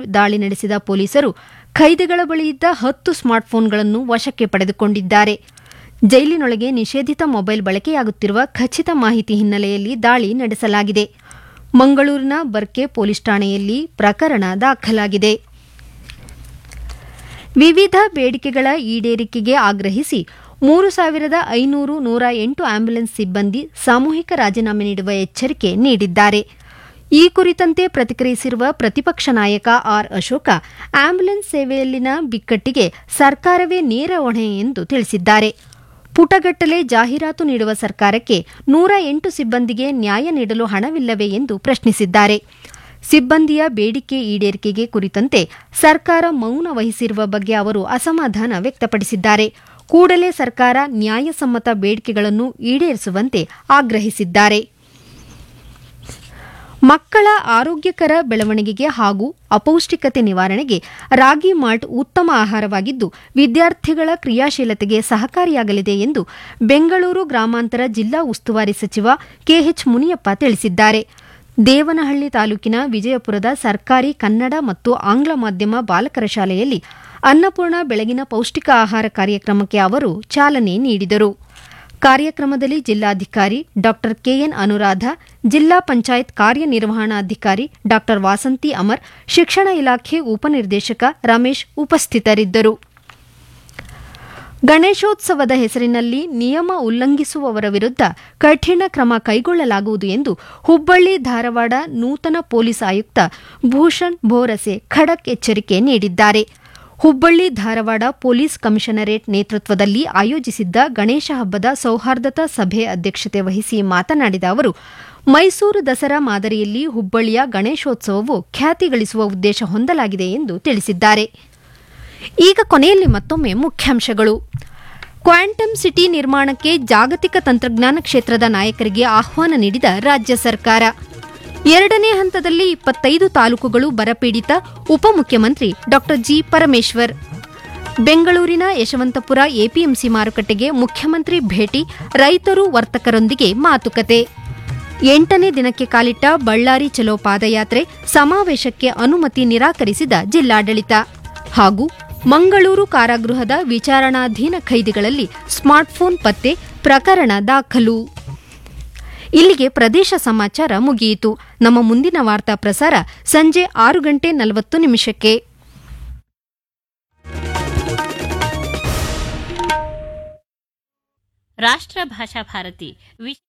ದಾಳಿ ನಡೆಸಿದ ಪೊಲೀಸರು ಖೈದಿಗಳ ಬಳಿಯಿದ್ದ ಹತ್ತು ಸ್ಮಾರ್ಟ್ಫೋನ್ಗಳನ್ನು ವಶಕ್ಕೆ ಪಡೆದುಕೊಂಡಿದ್ದಾರೆ ಜೈಲಿನೊಳಗೆ ನಿಷೇಧಿತ ಮೊಬೈಲ್ ಬಳಕೆಯಾಗುತ್ತಿರುವ ಖಚಿತ ಮಾಹಿತಿ ಹಿನ್ನೆಲೆಯಲ್ಲಿ ದಾಳಿ ನಡೆಸಲಾಗಿದೆ ಮಂಗಳೂರಿನ ಬರ್ಕೆ ಪೊಲೀಸ್ ಠಾಣೆಯಲ್ಲಿ ಪ್ರಕರಣ ದಾಖಲಾಗಿದೆ ವಿವಿಧ ಬೇಡಿಕೆಗಳ ಈಡೇರಿಕೆಗೆ ಆಗ್ರಹಿಸಿ ಮೂರು ಸಾವಿರದ ಐನೂರು ನೂರ ಎಂಟು ಆಂಬ್ಯುಲೆನ್ಸ್ ಸಿಬ್ಬಂದಿ ಸಾಮೂಹಿಕ ರಾಜೀನಾಮೆ ನೀಡುವ ಎಚ್ಚರಿಕೆ ನೀಡಿದ್ದಾರೆ ಈ ಕುರಿತಂತೆ ಪ್ರತಿಕ್ರಿಯಿಸಿರುವ ಪ್ರತಿಪಕ್ಷ ನಾಯಕ ಆರ್ ಅಶೋಕ ಆಂಬ್ಯುಲೆನ್ಸ್ ಸೇವೆಯಲ್ಲಿನ ಬಿಕ್ಕಟ್ಟಿಗೆ ಸರ್ಕಾರವೇ ನೇರ ಹೊಣೆ ಎಂದು ತಿಳಿಸಿದ್ದಾರೆ ಪುಟಗಟ್ಟಲೆ ಜಾಹೀರಾತು ನೀಡುವ ಸರ್ಕಾರಕ್ಕೆ ನೂರ ಎಂಟು ಸಿಬ್ಬಂದಿಗೆ ನ್ಯಾಯ ನೀಡಲು ಹಣವಿಲ್ಲವೇ ಎಂದು ಪ್ರಶ್ನಿಸಿದ್ದಾರೆ ಸಿಬ್ಬಂದಿಯ ಬೇಡಿಕೆ ಈಡೇರಿಕೆಗೆ ಕುರಿತಂತೆ ಸರ್ಕಾರ ಮೌನ ವಹಿಸಿರುವ ಬಗ್ಗೆ ಅವರು ಅಸಮಾಧಾನ ವ್ಯಕ್ತಪಡಿಸಿದ್ದಾರೆ ಕೂಡಲೇ ಸರ್ಕಾರ ನ್ಯಾಯಸಮ್ಮತ ಬೇಡಿಕೆಗಳನ್ನು ಈಡೇರಿಸುವಂತೆ ಆಗ್ರಹಿಸಿದ್ದಾರೆ ಮಕ್ಕಳ ಆರೋಗ್ಯಕರ ಬೆಳವಣಿಗೆಗೆ ಹಾಗೂ ಅಪೌಷ್ಟಿಕತೆ ನಿವಾರಣೆಗೆ ರಾಗಿ ಮಾಲ್ಟ್ ಉತ್ತಮ ಆಹಾರವಾಗಿದ್ದು ವಿದ್ಯಾರ್ಥಿಗಳ ಕ್ರಿಯಾಶೀಲತೆಗೆ ಸಹಕಾರಿಯಾಗಲಿದೆ ಎಂದು ಬೆಂಗಳೂರು ಗ್ರಾಮಾಂತರ ಜಿಲ್ಲಾ ಉಸ್ತುವಾರಿ ಸಚಿವ ಕೆಎಚ್ ಮುನಿಯಪ್ಪ ತಿಳಿಸಿದ್ದಾರೆ ದೇವನಹಳ್ಳಿ ತಾಲೂಕಿನ ವಿಜಯಪುರದ ಸರ್ಕಾರಿ ಕನ್ನಡ ಮತ್ತು ಆಂಗ್ಲ ಮಾಧ್ಯಮ ಬಾಲಕರ ಶಾಲೆಯಲ್ಲಿ ಅನ್ನಪೂರ್ಣ ಬೆಳಗಿನ ಪೌಷ್ಟಿಕ ಆಹಾರ ಕಾರ್ಯಕ್ರಮಕ್ಕೆ ಅವರು ಚಾಲನೆ ನೀಡಿದರು ಕಾರ್ಯಕ್ರಮದಲ್ಲಿ ಜಿಲ್ಲಾಧಿಕಾರಿ ಡಾ ಕೆಎನ್ ಅನುರಾಧ ಜಿಲ್ಲಾ ಪಂಚಾಯತ್ ಕಾರ್ಯನಿರ್ವಹಣಾಧಿಕಾರಿ ಡಾ ವಾಸಂತಿ ಅಮರ್ ಶಿಕ್ಷಣ ಇಲಾಖೆ ಉಪನಿರ್ದೇಶಕ ರಮೇಶ್ ಉಪಸ್ಥಿತರಿದ್ದರು ಗಣೇಶೋತ್ಸವದ ಹೆಸರಿನಲ್ಲಿ ನಿಯಮ ಉಲ್ಲಂಘಿಸುವವರ ವಿರುದ್ಧ ಕಠಿಣ ಕ್ರಮ ಕೈಗೊಳ್ಳಲಾಗುವುದು ಎಂದು ಹುಬ್ಬಳ್ಳಿ ಧಾರವಾಡ ನೂತನ ಪೊಲೀಸ್ ಆಯುಕ್ತ ಭೂಷಣ್ ಭೋರಸೆ ಖಡಕ್ ಎಚ್ಚರಿಕೆ ನೀಡಿದ್ದಾರೆ ಹುಬ್ಬಳ್ಳಿ ಧಾರವಾಡ ಪೊಲೀಸ್ ಕಮಿಷನರೇಟ್ ನೇತೃತ್ವದಲ್ಲಿ ಆಯೋಜಿಸಿದ್ದ ಗಣೇಶ ಹಬ್ಬದ ಸೌಹಾರ್ದತಾ ಸಭೆ ಅಧ್ಯಕ್ಷತೆ ವಹಿಸಿ ಮಾತನಾಡಿದ ಅವರು ಮೈಸೂರು ದಸರಾ ಮಾದರಿಯಲ್ಲಿ ಹುಬ್ಬಳ್ಳಿಯ ಗಣೇಶೋತ್ಸವವು ಖ್ಯಾತಿ ಗಳಿಸುವ ಉದ್ದೇಶ ಹೊಂದಲಾಗಿದೆ ಎಂದು ತಿಳಿಸಿದ್ದಾರೆ ಈಗ ಕೊನೆಯಲ್ಲಿ ಮತ್ತೊಮ್ಮೆ ಮುಖ್ಯಾಂಶಗಳು ಕ್ವಾಂಟಮ್ ಸಿಟಿ ನಿರ್ಮಾಣಕ್ಕೆ ಜಾಗತಿಕ ತಂತ್ರಜ್ಞಾನ ಕ್ಷೇತ್ರದ ನಾಯಕರಿಗೆ ಆಹ್ವಾನ ನೀಡಿದ ರಾಜ್ಯ ಸರ್ಕಾರ ಎರಡನೇ ಹಂತದಲ್ಲಿ ಇಪ್ಪತ್ತೈದು ತಾಲೂಕುಗಳು ಬರಪೀಡಿತ ಉಪಮುಖ್ಯಮಂತ್ರಿ ಡಾ ಜಿ ಪರಮೇಶ್ವರ್ ಬೆಂಗಳೂರಿನ ಯಶವಂತಪುರ ಎಪಿಎಂಸಿ ಮಾರುಕಟ್ಟೆಗೆ ಮುಖ್ಯಮಂತ್ರಿ ಭೇಟಿ ರೈತರು ವರ್ತಕರೊಂದಿಗೆ ಮಾತುಕತೆ ಎಂಟನೇ ದಿನಕ್ಕೆ ಕಾಲಿಟ್ಟ ಬಳ್ಳಾರಿ ಚಲೋ ಪಾದಯಾತ್ರೆ ಸಮಾವೇಶಕ್ಕೆ ಅನುಮತಿ ನಿರಾಕರಿಸಿದ ಜಿಲ್ಲಾಡಳಿತ ಹಾಗೂ ಮಂಗಳೂರು ಕಾರಾಗೃಹದ ವಿಚಾರಣಾಧೀನ ಖೈದಿಗಳಲ್ಲಿ ಸ್ಮಾರ್ಟ್ಫೋನ್ ಪತ್ತೆ ಪ್ರಕರಣ ದಾಖಲು ಇಲ್ಲಿಗೆ ಪ್ರದೇಶ ಸಮಾಚಾರ ಮುಗಿಯಿತು ನಮ್ಮ ಮುಂದಿನ ವಾರ್ತಾ ಪ್ರಸಾರ ಸಂಜೆ ಆರು ಗಂಟೆ ನಲವತ್ತು ನಿಮಿಷಕ್ಕೆ ರಾಷ್ಟ್ರ ಭಾಷಾ ಭಾರತಿ ವಿಶ್